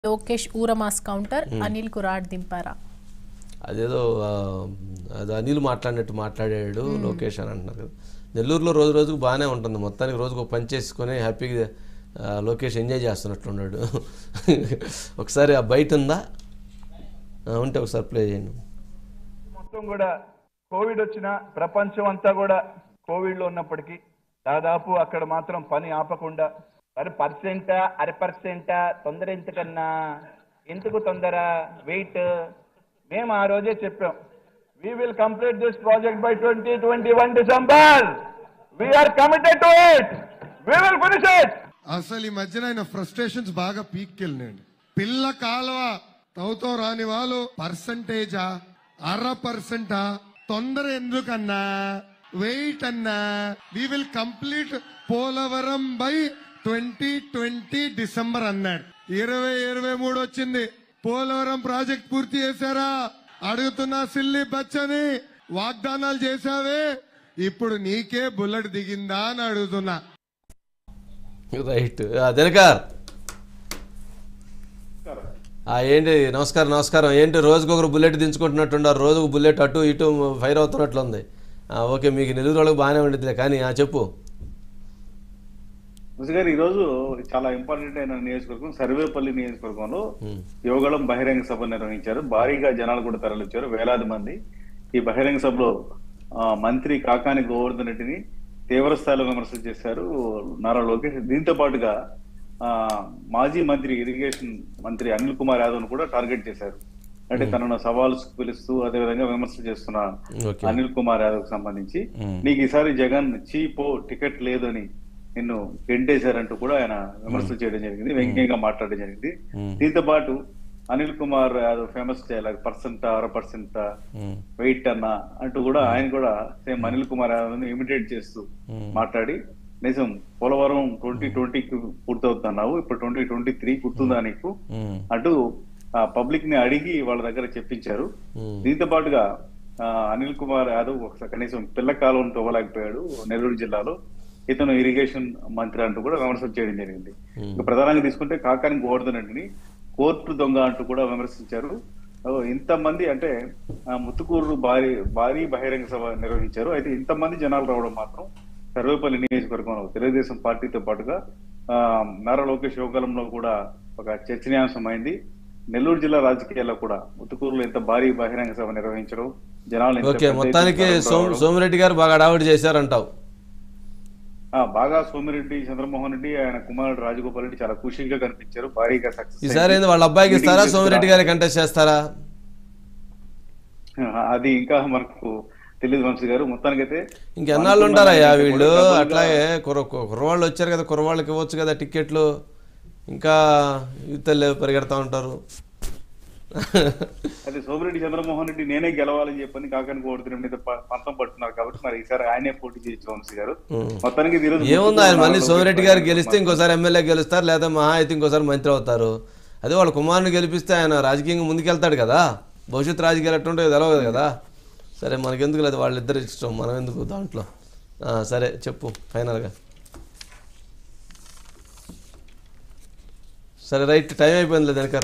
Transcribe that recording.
లోకేష్ ఊరమాస్ కౌంటర్ అనిల్ కురాడ్ దింపారా అదేదో ఆ, అది అనిల్ మాట్లాడినట్టు మాట్లాడాడు లోకేష్ అని అంటున్నారు కదా నెల్లూరులో రోజు రోజుకు బాగానే ఉంటుంది మొత్తానికి రోజుకు ఒక పని చేసుకొని హ్యాపీగా ఆ, లోకేష్ ఎంజాయ్ చేస్తున్నట్లున్నాడు ఒకసారి ఆ బయట ఉందా ఆ, ఉంటే ఒకసారి ప్లే చేయండి మొత్తం కూడా కోవిడ్ వచ్చిన ప్రపంచం అంతా కూడా కోవిడ్ లో ఉన్నప్పటికీ దాదాపు అక్కడ మాత్రం పని ఆపకుండా అరే పర్సెంటా అర పర్సెంటా తొందర ఎందుకన్నా ఎందుకు తొందర వెయిట్ మేము ఆ రోజే చెప్పాం we will complete this project by twenty twenty one December we are committed to it we will finish it అసలు ఈ మధ్యన ఆయన ఫ్రస్ట్రేషన్స్ బాగా పీక్ వెళ్ళినాయండి పిల్ల కాలువ తవ్వుతో రాని వాళ్ళు పర్సంటేజా అర పర్సెంటా తొందర ఎందుకన్నా వెయిట్ అన్నా we will complete Polavaram by twenty twenty December అన్నాడు ఇరవై ఇరవై మూడు వచ్చింది పోలవరం ప్రాజెక్ట్ పూర్తి చేశారా అడుగుతున్నా సిల్లి బచ్చని వాగ్దానాలు చేశావే ఇప్పుడు నీకే బుల్లెట్ దిగిందా అని అడుగుతున్నా రైట్ ఆ, దినకర్ ఆ, ఏంటి నమస్కారం నమస్కారం ఏంటి రోజుకు ఒకరు బుల్లెట్ దించుకుంటున్నట్టున్నారు రోజుకు బుల్లెట్ అటు ఇటు ఫైర్ అవుతున్నట్లుంది ఆ, ఓకే మీకు నెల్లూరు వాళ్ళకి బాగానే ఉండిద్దిలే కానీ ఆ చెప్పు ముసి గారు ఈ రోజు చాలా ఇంపార్టెంట్ అయిన నియోజకవర్గం సర్వేపల్లి నియోజకవర్గంలో యువగళం బహిరంగ సభ నిర్వహించారు భారీగా జనాలు కూడా తరలించారు వేలాది మంది ఈ బహిరంగ సభలో ఆ, మంత్రి కాకాని గోవర్ధన్ రెడ్డిని తీవ్ర స్థాయిలో విమర్శలు చేశారు నారా లోకేష్ దీంతో పాటుగా ఆ, మాజీ మంత్రి ఇరిగేషన్ మంత్రి అనిల్ కుమార్ యాదవ్ కూడా టార్గెట్ చేశారు అంటే తనను సవాల్ పిలుస్తూ అదేవిధంగా విమర్శలు చేస్తున్న ఓకే. అనిల్ కుమార్ యాదవ్ కి సంబంధించి నీకు ఈసారి జగన్ చీపో టికెట్ లేదు అని నిన్ను గెంటేశారంటూ కూడా ఆయన విమర్శలు చేయడం జరిగింది వ్యంగ్యంగా మాట్లాడడం జరిగింది దీంతో పాటు అనిల్ కుమార్ యాదవ్ ఫేమస్ చేయాలి పర్సెంట్ అర పర్సెంట్ వెయిట్ అన్న అంటూ కూడా ఆయన కూడా సేమ్ అనిల్ కుమార్ యాదవ్ ఇమిటేట్ చేస్తూ మాట్లాడి నిజం పోలవరం ట్వంటీ ట్వంటీకి పూర్తవుతున్నావు ఇప్పుడు ట్వంటీ ట్వంటీ త్రీ గుర్తుందా నీకు ఉమ్, అంటూ పబ్లిక్ ని అడిగి వాళ్ళ దగ్గర చెప్పించారు దీంతో పాటుగా ఆ, అనిల్ కుమార్ యాదవ్ ఒకసారి కనీసం పిల్ల కాలం తవ్వలేకపోయాడు నెల్లూరు జిల్లాలో ఇతను ఇరిగేషన్ మంత్రి అంటూ కూడా విమర్శలు చేయడం జరిగింది ఇక ప్రధానంగా తీసుకుంటే కాకాని గోవర్ధన్ రెడ్డిని కోర్టు దొంగ అంటూ కూడా విమర్శించారు ఓ, ఇంతమంది అంటే ఆ, ముత్తుకూరు భారీ భారీ బహిరంగ సభ నిర్వహించారు అయితే ఇంతమంది జనాలు రావడం మాత్రం సర్వేపల్లి నియోజకవర్గంలో తెలుగుదేశం పార్టీతో పాటుగా ఆ, నారా లోకేష్ యువకాలంలో కూడా ఒక చర్చనీయాంశం అయింది నెల్లూరు జిల్లా రాజకీయాల్లో కూడా ముత్తుకూరులో ఇంత భారీ బహిరంగ సభ నిర్వహించడం జనాలు ఇంత ఓకే పెద్ద మొత్తానికి ఎత్తున సోమ రావడం. సోమిరెడ్డి గారు బాగా అడావిడి చేశారంటావు ఆ, బాగా సోమిరెడ్డి చంద్రమోహన్ రెడ్డి ఆయన కుమారుడు రాజగోపాల్ రెడ్డి చాలా ఖుషీగా కనిపించారు భారీగా సక్సెస్ ఈసారి ఏంది వాళ్ళ అబ్బాయికి ఇస్తారా సోమిరెడ్డి గారికి కంటెస్ట్ చేస్తారా అది ఇంకా మనకు తెలియదు వంశీ గారు మొత్తానికైతే ఇంకెన్నాళ్ళు ఉంటారయ్యా వీళ్ళు అట్లాగే కుర్ర కుర్రవాళ్ళు వచ్చారు కదా కుర్రవాళ్ళకి ఇవ్వచ్చు కదా టికెట్లు ఇంకా యువతలు పరిగెడతా ఉంటారు అది సోమిరెడ్డి చంద్రమోహన్ రెడ్డి నేనే గెలవాలని చెప్పని కాకని కోరుతున్న మీద ప- పంతం పడుతున్నారు కాబట్టి మరి ఈసారి ఆయనే పోటీ చేయొచ్చు వంశీ గారు మొత్తానికి ఇది ఈరోజు ఏముంది ఆయన మళ్ళీ ముత్తుకూరు సోమిరెడ్డి గారు గెలిస్తే ఇంకోసారి ఎమ్మెల్యే గెలుస్తారు లేదా మహా అయితే ఇంకోసారి మంత్రి అవుతారు అదే వాళ్ళ కుమారుని గెలిపిస్తే ఆయన రాజకీయంగా ముందుకెళ్తాడు కదా భవిష్యత్తు రాజకీయాలు ఎట్టుంటాయో తెలవదు కదా సరే మనకెందుకు లేదు వాళ్ళిద్దరు ఇష్టం మనం ఎందుకు దాంట్లో ఆ, సరే చెప్పు ఫైనల్గా సరే రైట్ టైం అయిపోయింది లేదు వెనక